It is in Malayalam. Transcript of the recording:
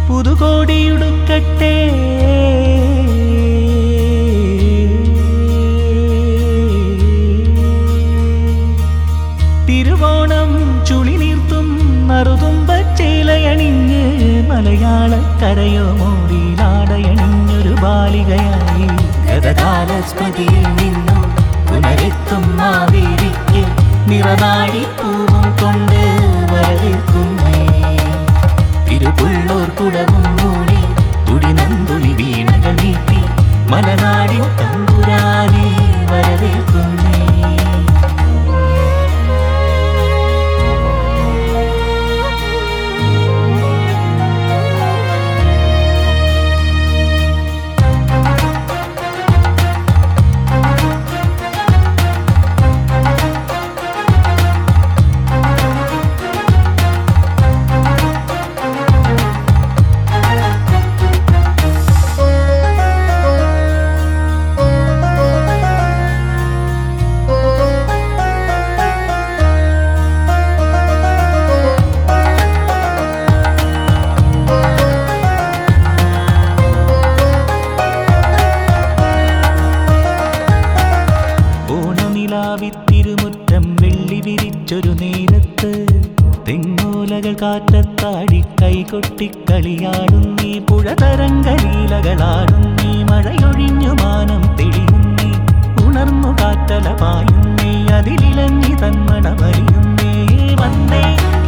പുതുകോടിയുടുക്കട്ടെ തിരുവോണം ചുളി നീർത്തും നറുതുമ്പച്ചേലയണിഞ്ഞ് മലയാളക്കരയോ മോടിയിലാടയണിഞ്ഞൊരു ബാലികയായി ഗതകാല സ്മൃതിയിൽ നിന്നും പുനരെത്തും മാവേലിക്ക് നിറനാടി പൂവും കൊണ്ട് വരവേൽക്കുന്നേ തിരുപുള്ളോർ കുടവും മൂടി തുടിനന്തുണി വീണകൾ നീട്ടി മലനാടിൻ തമ്പുരാനെ വരവേൽക്കുന്നേ ഓണനിലാവിത്തിരുമുറ്റം വെള്ളി വിരിച്ചൊരു നേരത്ത് തെങ്ങോലകൾ കാറ്റത്താടി കൈകൊട്ടിക്കളിയാടുന്നീ പുഴതരംഗലീലകളാടുന്നീ മഴയൊഴിഞ്ഞു മാനം തെളിയുന്നീ ഉണർന്നു കാറ്റല പായുന്നേ അതിലിലഞ്ഞി തന്മണ വലിയുന്നേ വന്നേ